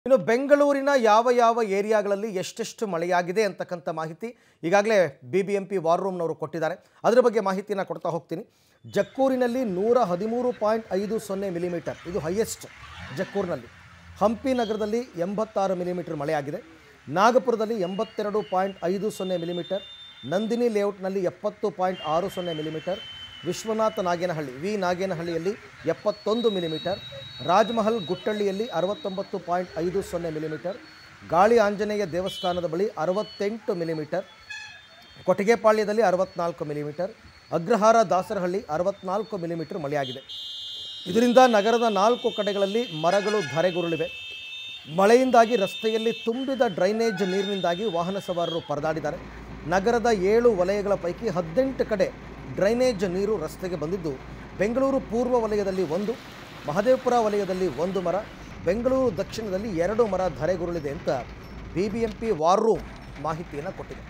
ಇನ್ನು ಬೆಂಗಳೂರಿನ ಯಾವ ಯಾವ ಏರಿಯಾಗಳಲ್ಲಿ ಎಷ್ಟೆಷ್ಟು ಮಳೆಯಾಗಿದೆ ಅಂತಕ್ಕಂಥ ಮಾಹಿತಿ ಈಗಾಗಲೇ B B M P war ರೂಮ್ನವರು ಕೊಟ್ಟಿದ್ದಾರೆ ಅದರ ಬಗ್ಗೆ ಮಾಹಿತಿಯನ್ನು ಕೊಡ್ತಾ ಹೋಗ್ತೀನಿ ಜಕ್ಕೂರಿನಲ್ಲಿ ನೂರ ಹದಿಮೂರು ಪಾಯಿಂಟ್ ಐದು ಸೊನ್ನೆ ಮಿಲಿಮೀಟರ್ ಇದು ಹೈಯೆಸ್ಟ್ ಜಕ್ಕೂರಿನಲ್ಲಿ ಹಂಪಿ ನಗರದಲ್ಲಿ ಎಂಬತ್ತಾರು ಮಿಲಿಮೀಟರ್ ಮಳೆಯಾಗಿದೆ ನಾಗಪುರದಲ್ಲಿ ಎಂಬತ್ತೆರಡು ಪಾಯಿಂಟ್ ಐದು ಸೊನ್ನೆ ಮಿಲಿಮೀಟರ್ ನಂದಿನಿ ಲೇಔಟ್ನಲ್ಲಿ ಎಪ್ಪತ್ತು ಪಾಯಿಂಟ್ ಆರು ಸೊನ್ನೆ ಮಿಲಿಮೀಟರ್ ವಿಶ್ವನಾಥ ನಾಗೇನಹಳ್ಳಿ ವಿ ನಾಗೇನಹಳ್ಳಿಯಲ್ಲಿ ಎಪ್ಪತ್ತೊಂದು ಮಿಲಿಮೀಟರ್ ರಾಜಮಹಲ್ ಗುಟ್ಟಳ್ಳಿಯಲ್ಲಿ ಅರವತ್ತೊಂಬತ್ತು ಪಾಯಿಂಟ್ ಐದು ಸೊನ್ನೆ ಮಿಲಿಮೀಟರ್ ಗಾಳಿ ಆಂಜನೇಯ ದೇವಸ್ಥಾನದ ಬಳಿ ಅರವತ್ತೆಂಟು ಮಿಲಿಮೀಟರ್ ಕೊಟ್ಟಿಗೆಪಾಳ್ಯದಲ್ಲಿ ಅರವತ್ನಾಲ್ಕು ಮಿಲಿಮೀಟರ್ ಅಗ್ರಹಾರ ದಾಸರಹಳ್ಳಿ ಅರವತ್ನಾಲ್ಕು ಮಿಲಿಮೀಟರ್ ಮಳೆಯಾಗಿದೆ ಇದರಿಂದ ನಗರದ ನಾಲ್ಕು ಕಡೆಗಳಲ್ಲಿ ಮರಗಳು ಧರೆಗುರುಳಿವೆ ಮಳೆಯಿಂದಾಗಿ ರಸ್ತೆಯಲ್ಲಿ ತುಂಬಿದ ಡ್ರೈನೇಜ್ ನೀರಿನಿಂದಾಗಿ ವಾಹನ ಸವಾರರು ಪರದಾಡಿದ್ದಾರೆ ನಗರದ ಏಳು ವಲಯಗಳ ಪೈಕಿ ಹದಿನೆಂಟು ಕಡೆ ಡ್ರೈನೇಜ್ ನೀರು ರಸ್ತೆಗೆ ಬಂದಿದ್ದು ಬೆಂಗಳೂರು ಪೂರ್ವ ವಲಯದಲ್ಲಿ ಒಂದು ಮಹದೇವಪುರ ವಲಯದಲ್ಲಿ ಒಂದು ಮರ ಬೆಂಗಳೂರು ದಕ್ಷಿಣದಲ್ಲಿ ಎರಡು ಮರ ಧರೆಗುರುಳಿದೆ ಅಂತ B B M P war room ಮಾಹಿತಿಯನ್ನು ಕೊಟ್ಟಿದೆ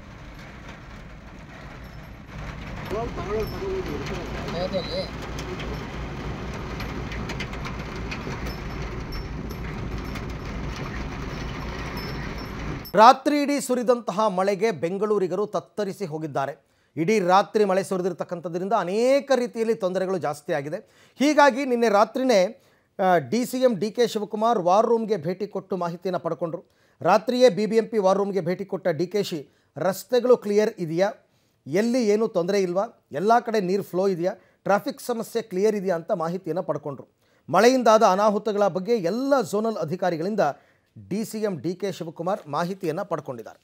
ರಾತ್ರಿ ಇಡೀ ಸುರಿದಂತಹ ಮಳೆಗೆ ಬೆಂಗಳೂರಿಗರು ತತ್ತರಿಸಿ ಹೋಗಿದ್ದಾರೆ ಇಡೀ ರಾತ್ರಿ ಮಳೆ ಸುರಿದಿರ್ತಕ್ಕಂಥದ್ರಿಂದ ಅನೇಕ ರೀತಿಯಲ್ಲಿ ತೊಂದರೆಗಳು ಜಾಸ್ತಿ ಆಗಿದೆ ಹೀಗಾಗಿ ನಿನ್ನೆ ರಾತ್ರಿನೇ D C M D K Shivakumar war ರೂಮ್ಗೆ ಭೇಟಿ ಕೊಟ್ಟು ಮಾಹಿತಿಯನ್ನು ಪಡ್ಕೊಂಡ್ರು ರಾತ್ರಿಯೇ B B M P war ರೂಮ್ಗೆ ಭೇಟಿ ಕೊಟ್ಟ ಡಿ ಕೆ ಶಿ ರಸ್ತೆಗಳು ಕ್ಲಿಯರ್ ಇದೆಯಾ ಎಲ್ಲಿ ಏನೂ ತೊಂದರೆ ಇಲ್ವಾ ಎಲ್ಲ ಕಡೆ ನೀರು ಫ್ಲೋ ಇದೆಯಾ ಟ್ರಾಫಿಕ್ ಸಮಸ್ಯೆ ಕ್ಲಿಯರ್ ಇದೆಯಾ ಅಂತ ಮಾಹಿತಿಯನ್ನು ಪಡ್ಕೊಂಡ್ರು ಮಳೆಯಿಂದಾದ ಅನಾಹುತಗಳ ಬಗ್ಗೆ ಎಲ್ಲ ಝೋನಲ್ ಅಧಿಕಾರಿಗಳಿಂದ D C M D K Shivakumar ಮಾಹಿತಿಯನ್ನು ಪಡ್ಕೊಂಡಿದ್ದಾರೆ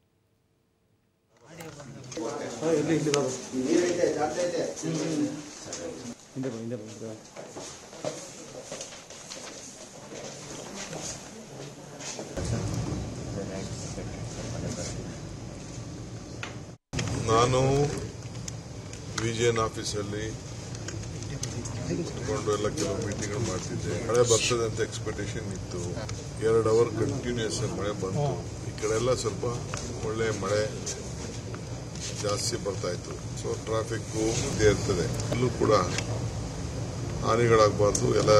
ನಾನು ವಿಜಿಎನ್ ಆಫೀಸಲ್ಲಿ ಕುತ್ಕೊಂಡು ಎಲ್ಲ ಕೆಲವು ಮೀಟಿಂಗ್ ಮಾಡ್ತಿದ್ದೆ ಮಳೆ ಬರ್ತದೆ ಅಂತ ಎಕ್ಸ್ಪೆಕ್ಟೇಷನ್ ಇತ್ತು ಎರಡು ಅವರ್ ಕಂಟಿನ್ಯೂಸ್ ಮಳೆ ಬಂತು ಈ ಕಡೆ ಎಲ್ಲ ಸ್ವಲ್ಪ ಒಳ್ಳೆ ಮಳೆ ಜಾಸ್ತಿ ಬರ್ತಾ ಇತ್ತು ಸೊ ಟ್ರಾಫಿಕ್ಕು ಇದ್ದೇ ಇರ್ತದೆ ಇಲ್ಲೂ ಕೂಡ ಹಾನಿಗಳಾಗಬಾರ್ದು ಎಲ್ಲ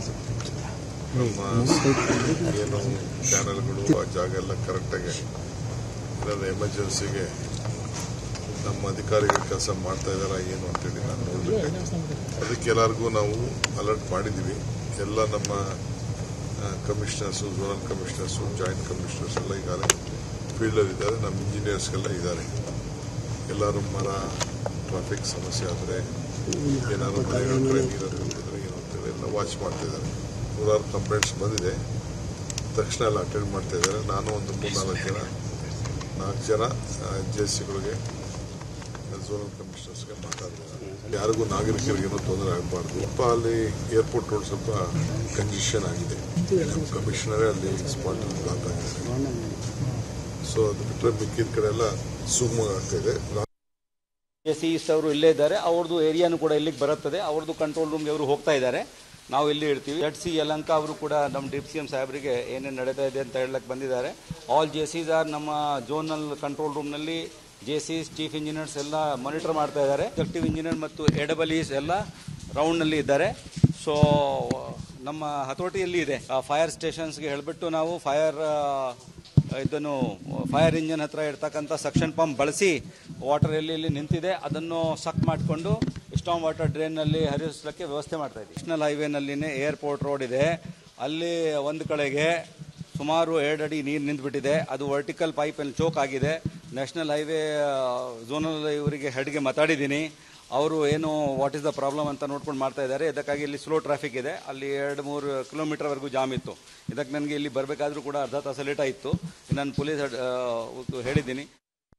ನಮ್ಮ ಏನು ಚಾನೆಲ್ಗಳು ಆ ಜಾಗ ಎಲ್ಲ ಕರೆಕ್ಟಾಗಿ ಇರೋದು ಎಮರ್ಜೆನ್ಸಿಗೆ ನಮ್ಮ ಅಧಿಕಾರಿಗಳು ಕೆಲಸ ಮಾಡ್ತಾ ಇದಾರ ಏನು ಅಂತೇಳಿ ನಾನು ನೋಡ್ಬೇಕಾಯ್ತು ಅದಕ್ಕೆ ಎಲ್ಲರಿಗೂ ನಾವು ಅಲರ್ಟ್ ಮಾಡಿದ್ದೀವಿ ಎಲ್ಲ ನಮ್ಮ commissioners zonal commissioners joint commissioners ಎಲ್ಲ ಈಗಾಗಲೇ ಫೀಲ್ಡಲ್ಲಿ ಇದ್ದಾರೆ ನಮ್ಮ ಇಂಜಿನಿಯರ್ಸ್ಗೆಲ್ಲ ಇದ್ದಾರೆ ಎಲ್ಲರೂ ಮರ ಟ್ರಾಫಿಕ್ ಸಮಸ್ಯೆ ಆದರೆ ಏನಾದ್ರು ಮನೆಗಳ ಕಡೆ ನೀರು ಹರಿದ್ರೆ ಏನು ಅಂತೇಳಿ ಎಲ್ಲ ವಾಚ್ ಮಾಡ್ತಾ ಇದ್ದಾರೆ ನೂರಾರು ಕಂಪ್ಲೇಂಟ್ಸ್ ಬಂದಿದೆ ತಕ್ಷಣ ಎಲ್ಲ ಅಟೆಂಡ್ ಮಾಡ್ತಾ ಇದ್ದಾರೆ ನಾನು ಒಂದು ಮೂರ್ನಾಲ್ಕು ಜನ ನಾಲ್ಕು ಜನ ಜೆ ಸಿಗಳಿಗೆ ಝೋನಲ್ ಕಮಿಷನರ್ಸ್ಗೆ ಮಾತಾಡಿದ್ದಾರೆ ಯಾರಿಗೂ ನಾಗರಿಕರಿಗೇನೋ ತೊಂದರೆ ಆಗಬಾರ್ದು ಸ್ವಲ್ಪ ಅಲ್ಲಿ ಏರ್ಪೋರ್ಟ್ ರೋಡ್ ಸ್ವಲ್ಪ ಕಂಜೆಷನ್ ಆಗಿದೆ ನಮ್ಮ ಕಮಿಷನರೇ ಅಲ್ಲಿ ಸ್ಪಾಟ್ ಬ್ಲಾಕ್ ಆಗಿದ್ದಾರೆ ಸೊ ಅದು ಬಿಟ್ಟರೆ ಮಿಕ್ಕಿದ ಕಡೆ ಎಲ್ಲ ಸುಗಮ ಆಗ್ತಾ ಇದೆ ಎ ಸಿ ಇಸ್ ಅವರು ಇಲ್ಲೇ ಇದ್ದಾರೆ ಅವ್ರದ್ದು ಏರಿಯಾನು ಕೂಡ ಇಲ್ಲಿಗೆ ಬರುತ್ತದೆ ಅವ್ರದ್ದು ಕಂಟ್ರೋಲ್ ರೂಮ್ಗೆ ಅವರು ಹೋಗ್ತಾ ಇದ್ದಾರೆ ನಾವು ಇಲ್ಲಿ ಇರ್ತೀವಿ ಜಡ್ ಸಿ ಯಲಂಕ ಅವರು ಕೂಡ ನಮ್ಮ ಡಿ ಸಿ ಎಂ ಸಾಹೇಬರಿಗೆ ಏನೇನು ನಡೀತಾ ಇದೆ ಅಂತ ಹೇಳಕ್ಕೆ ಬಂದಿದ್ದಾರೆ ಆಲ್ ಜೆ ಸಿಸ್ ಆರ್ ನಮ್ಮ ಝೋನಲ್ ಕಂಟ್ರೋಲ್ ರೂಮ್ನಲ್ಲಿ ಜೆ ಸಿಸ್ ಚೀಫ್ ಇಂಜಿನಿಯರ್ಸ್ ಎಲ್ಲ ಮಾನಿಟರ್ ಮಾಡ್ತಾ ಇದ್ದಾರೆ ಎಕ್ಟಿವ್ ಇಂಜಿನಿಯರ್ ಮತ್ತು ಎಡಬಲೀಸ್ ಎಲ್ಲ ರೌಂಡ್ನಲ್ಲಿ ಇದ್ದಾರೆ ಸೊ ನಮ್ಮ ಹತೋಟಿಯಲ್ಲಿ ಇದೆ ಫೈರ್ ಸ್ಟೇಷನ್ಸ್ಗೆ ಹೇಳಿಬಿಟ್ಟು ನಾವು ಫೈರ್ ಇದನ್ನು ಫೈರ್ ಇಂಜಿನ್ ಹತ್ರ ಇರ್ತಕ್ಕಂಥ ಸಕ್ಷನ್ ಪಂಪ್ ಬಳಸಿ ವಾಟರ್ ಎಲ್ಲಿ ಇಲ್ಲಿ ನಿಂತಿದೆ ಅದನ್ನು ಸಕ್ ಮಾಡಿಕೊಂಡು ಸ್ಟಾಮ್ ವಾಟರ್ ಡ್ರೈನ್ನಲ್ಲಿ ಹರಿಸಲಿಕ್ಕೆ ವ್ಯವಸ್ಥೆ ಮಾಡ್ತಾ ಇದ್ದೀವಿ ನ್ಯಾಷನಲ್ ಹೈವೇನಲ್ಲಿನೇ ಏರ್ಪೋರ್ಟ್ ರೋಡ್ ಇದೆ ಅಲ್ಲಿ ಒಂದು ಕಡೆಗೆ ಸುಮಾರು ಎರಡು ಅಡಿ ನೀರು ನಿಂತುಬಿಟ್ಟಿದೆ ಅದು ವರ್ಟಿಕಲ್ ಪೈಪಲ್ಲಿ ಚೋಕ್ ಆಗಿದೆ ನ್ಯಾಷನಲ್ ಹೈವೇ ಝೋನಲ್ ಇವರಿಗೆ ಹೆಡ್ಗೆ ಮಾತಾಡಿದ್ದೀನಿ ಅವರು ಏನು ವಾಟ್ ಇಸ್ ದ ಪ್ರಾಬ್ಲಮ್ ಅಂತ ನೋಡ್ಕೊಂಡು ಮಾಡ್ತಾ ಇದ್ದಾರೆ ಇದಕ್ಕಾಗಿ ಇಲ್ಲಿ ಸ್ಲೋ ಟ್ರಾಫಿಕ್ ಇದೆ ಅಲ್ಲಿ ಎರಡು ಮೂರು ಕಿಲೋಮೀಟರ್ವರೆಗೂ ಜಾಮ್ ಇತ್ತು ಇದಕ್ಕೆ ನನಗೆ ಇಲ್ಲಿ ಬರಬೇಕಾದ್ರೂ ಕೂಡ ಅರ್ಧ ತಾಸು ಲೇಟ್ ಆಯಿತು ನಾನು ಪೊಲೀಸ್ ಹೇಳಿದ್ದೀನಿ